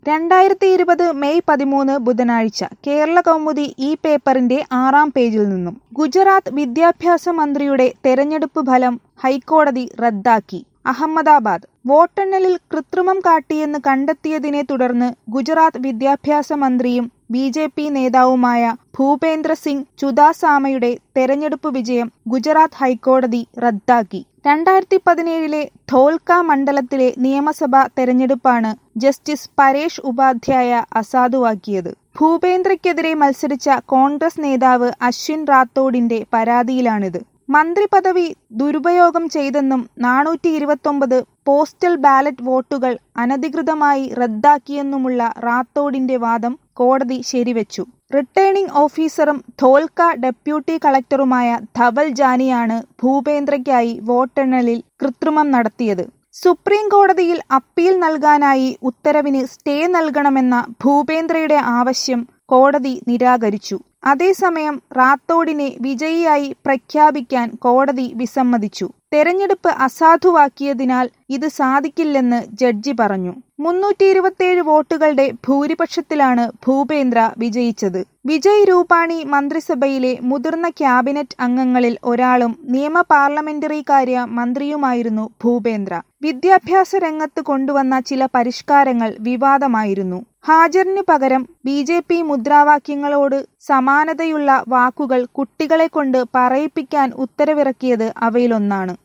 രണ്ടായിരത്തി ഇരുപത് മെയ് പതിമൂന്ന് ബുധനാഴ്ച കേരള കൗമുദി ഈ പേപ്പറിന്റെ ആറാം പേജിൽ നിന്നും ഗുജറാത്ത് വിദ്യാഭ്യാസ മന്ത്രിയുടെ തെരഞ്ഞെടുപ്പ് ഫലം ഹൈക്കോടതി റദ്ദാക്കി അഹമ്മദാബാദ് വോട്ടെണ്ണലിൽ കൃത്രിമം കാട്ടിയെന്ന് കണ്ടെത്തിയതിനെ തുടർന്ന് ഗുജറാത്ത് വിദ്യാഭ്യാസ മന്ത്രിയും ബി ജെ പി നേതാവുമായ ഭൂപേന്ദ്ര സിംഗ് ചുദാസാമയുടെ തെരഞ്ഞെടുപ്പ് വിജയം ഗുജറാത്ത് ഹൈക്കോടതി റദ്ദാക്കി രണ്ടായിരത്തി പതിനേഴിലെ ധോൽക്ക മണ്ഡലത്തിലെ നിയമസഭാ തെരഞ്ഞെടുപ്പാണ് ജസ്റ്റിസ് പരേഷ് ഉപാധ്യായ അസാധുവാക്കിയത് ഭൂപേന്ദ്രയ്ക്കെതിരെ മത്സരിച്ച കോൺഗ്രസ് നേതാവ് അശ്വിൻ റാത്തോഡിന്റെ പരാതിയിലാണിത് മന്ത്രി പദവി ദുരുപയോഗം ചെയ്തെന്നും നാനൂറ്റി ഇരുപത്തൊമ്പത് പോസ്റ്റൽ ബാലറ്റ് വോട്ടുകൾ അനധികൃതമായി റദ്ദാക്കിയെന്നുമുള്ള റാത്തോഡിന്റെ വാദം കോടതി ശരിവെച്ചു റിട്ടേണിംഗ് ഓഫീസറും ധോൽക്ക ഡെപ്യൂട്ടി കളക്ടറുമായ ധവൽ ജാനിയാണ് ഭൂപേന്ദ്രയ്ക്കായി വോട്ടെണ്ണലിൽ കൃത്രിമം നടത്തിയത് സുപ്രീം കോടതിയിൽ അപ്പീൽ നൽകാനായി ഉത്തരവിന് സ്റ്റേ നൽകണമെന്ന ഭൂപേന്ദ്രയുടെ ആവശ്യം കോടതി നിരാകരിച്ചു അതേസമയം റാത്തോഡിനെ വിജയിയായി പ്രഖ്യാപിക്കാൻ കോടതി വിസമ്മതിച്ചു തെരഞ്ഞെടുപ്പ് അസാധുവാക്കിയതിനാൽ ഇത് സാധിക്കില്ലെന്ന് ജഡ്ജി പറഞ്ഞു മുന്നൂറ്റി ഇരുപത്തിയേഴ് വോട്ടുകളുടെ ഭൂരിപക്ഷത്തിലാണ് ഭൂപേന്ദ്ര വിജയിച്ചത് വിജയ് രൂപാണി മന്ത്രിസഭയിലെ മുതിർന്ന ക്യാബിനറ്റ് അംഗങ്ങളിൽ ഒരാളും നിയമ പാർലമെന്ററി കാര്യ മന്ത്രിയുമായിരുന്നു ഭൂപേന്ദ്ര വിദ്യാഭ്യാസ രംഗത്ത് കൊണ്ടുവന്ന ചില പരിഷ്കാരങ്ങൾ വിവാദമായിരുന്നു ഹാജറിനു പകരം ബി ജെ പി മുദ്രാവാക്യങ്ങളോട് സമാനതയുള്ള വാക്കുകൾ കുട്ടികളെ കൊണ്ട് പറയിപ്പിക്കാൻ ഉത്തരവിറക്കിയത് അവയിലൊന്നാണ്